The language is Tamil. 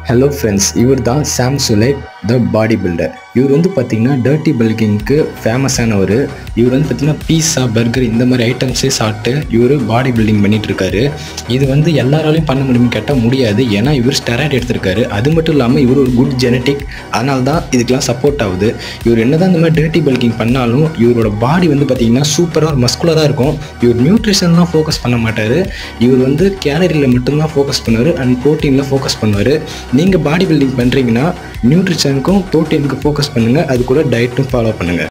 ஹலோ ஃப்ரெண்ட்ஸ் இவர் தான் சாம் சுலைக் த பாடி பில்டர் இவர் வந்து பார்த்தீங்கன்னா டர்ட்டி பல்கிங்க்கு ஃபேமஸானவர் இவர் வந்து பார்த்தீங்கன்னா பீஸா பர்கர் இந்த மாதிரி ஐட்டம்ஸே சாப்பிட்டு இவர் பாடி பில்டிங் பண்ணிட்டு இருக்காரு இது வந்து எல்லாராலையும் பண்ண முடியும்னு கேட்டால் முடியாது ஏன்னா இவர் ஸ்டெராய்ட் எடுத்திருக்காரு அது மட்டும் இல்லாமல் இவர் ஒரு குட் ஜெனட்டிக் அதனால தான் இதுக்கெல்லாம் சப்போர்ட் ஆகுது இவர் என்னதான் இந்த மாதிரி டர்ட்டி பல்கிங் பண்ணாலும் இவரோட பாடி வந்து பார்த்தீங்கன்னா சூப்பராக மஸ்குலராக இருக்கும் இவர் நியூட்ரிஷன்லாம் ஃபோக்கஸ் பண்ண மாட்டார் இவர் வந்து கேலரியில் மட்டும்தான் ஃபோக்கஸ் பண்ணுவார் அண்ட் ப்ரோட்டீனில் ஃபோக்கஸ் பண்ணுவார் நீங்கள் பாடி பில்டிங் பண்ணுறீங்கன்னா நியூட்ரிஷனுக்கும் ப்ரோட்டீனுக்கும் ஃபோக்கஸ் பண்ணுங்கள் அது கூட டயட்டும் ஃபாலோ பண்ணுங்கள்